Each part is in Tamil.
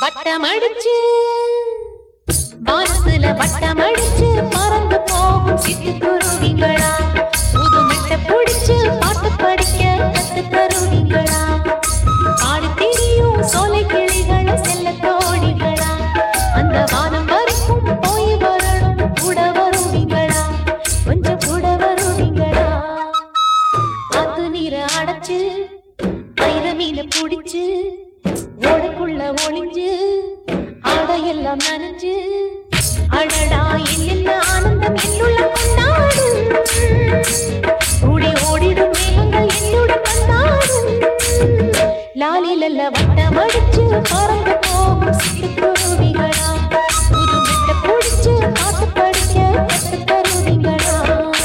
வட்டமடிச்சு வானத்துல வட்டமடிச்சு பறந்து போகும் சிட்டுக்குருவிங்களா புது மெட்ட புடிச்சு பாட்டு படிக்க கத்து தருவீங்களா பாடி திரியும் சோலை கிளிகள செல்ல தோழிகளா அந்த வானம் வரைக்கும் போய் வரணும் கூட வருவீங்களா கொஞ்சம் கூட வருவீங்களா ஆத்து நீரை அடைச்சு ஐர மீனை புடிச்சு ஓடைக்குள்ள ஒளிஞ்சு ஆடையெல்லாம் நனைஞ்சு அடடா என்ன ஆனந்தம் என்னுள்ள கொண்டாடும் கூடி ஓடிடும் மேகங்கள் என்னுடன் வந்தாடும் லாலிலல்ல வட்டம் அடிச்சு பறந்து போகும் சிட்டுக்குருவிகளா புது மெட்ட புடிச்சு பாட்டு படிக்க கத்து தருவீங்களா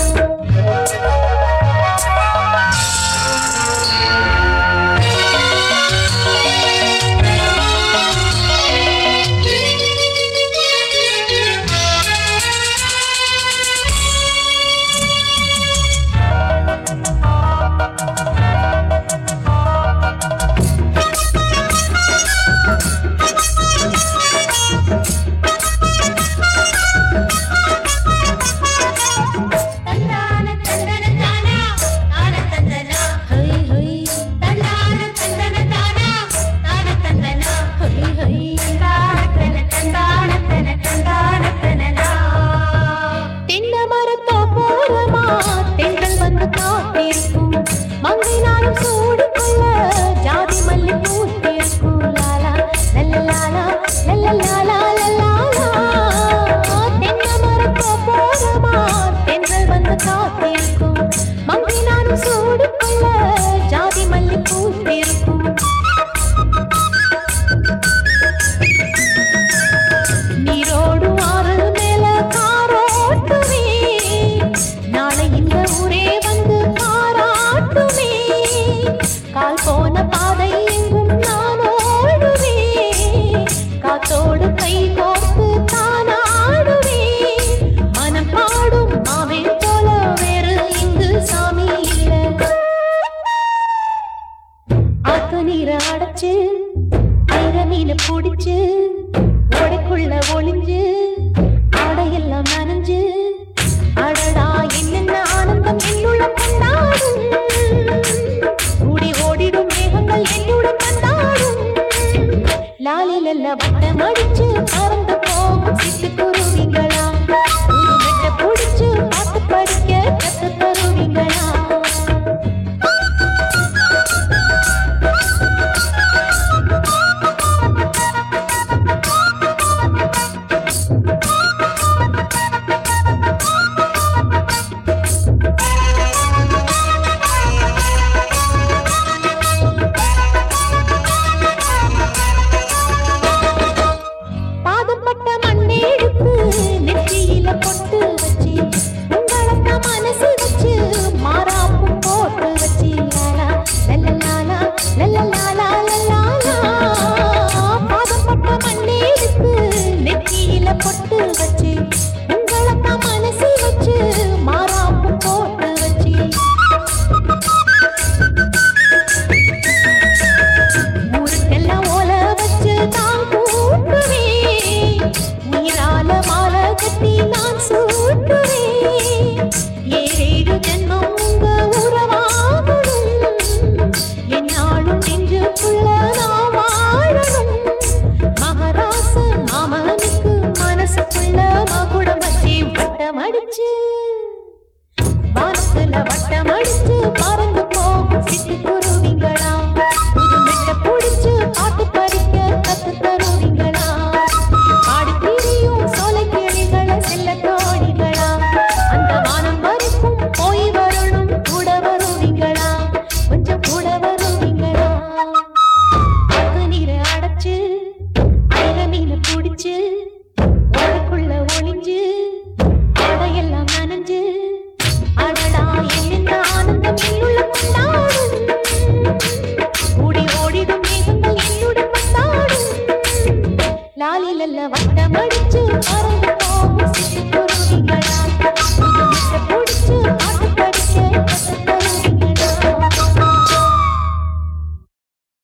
தந்தான தந்தன தானா தான தந்தனா ஹை ஹை தந்தான தந்தன தானா தான தந்தனா ஹை ஹை தந்தான தந்தான தன தந்தான தனனா தென்னை மரத்தோ போரமா தென்றல் வந்து காத்திருக்கும் மங்கை நாளும் சூடிக்கொள்ள ஜாதி மல்லி பூத்திருக்கும் லாலா லல்ல லாலா லல்ல லாலா லல்லாலா தென்னை மரத்தோ போரமா தென்றல் வந்து காத்திருக்கும் மங்கை நாளும் சூடிக்கொள்ள ஜாதி மல்லி பூத்திருக்கும் நீரோடு ஆறு மேல காரோட்டுமே நாளை இந்த ஊரே வந்து பாராட்டுமே கால் போன பாதை எங்கும் நான் ஓடுவே காத்தோடு கை கோர்த்து தானாடுவே மனம் பாடும் மாவேன் போல வேறு இங்கு சாமி இல்லை ஆத்து நீரை அடைச்சு ஐர மீனை புடிச்சு ஓடைக்குள்ள ஒளிஞ்சு ஆடையெல்லாம் நனைஞ்சு அடடா என்னென்ன ஆனந்தம் என்னுள்ள கொண்டாடும் கூடி ஓடிடும் மேகங்கள் என்னுடன் வந்தாடும் லாலிலல்ல வட்டம் அடிச்சு பறந்து போகும் சிட்டுக்குருவிங்களா ஒரு மெட்ட புடிச்சு பாட்டு படிக்க கத்து தருவீங்களா பாதப்பட்ட மண்ணை எடுத்து நெற்றியில பொட்டு வச்சு உங்களத்த மனசு வச்சு மாறாப்பும் போட்டு வச்சு லாலா லல்லலாலா லல்லலாலா லல்லாலா பாதப்பட்ட மண்ணை எடுத்து நெற்றியில பொட்டு வச்சு உங்களத்த மனசு வச்சு மாறாப்பும் போட்டு வச்சு ஊருக்கெல்லாம் ஓல வச்சு தான் கூட்டுவேன் நீரால மாலை கட்டி நான் சூட்டுவேன் ஏழேழு ஜென்மம் உங்க உறவாகணும் என்னாலும் நெஞ்சுக்குள்ள நான் வாழணும் மகராச மாமனுக்கு மனசுக்குள்ள மகுடம் வச்சு வட்டம் அடிச்சு வானத்துல வட்டம் அடிச்சு பறந்து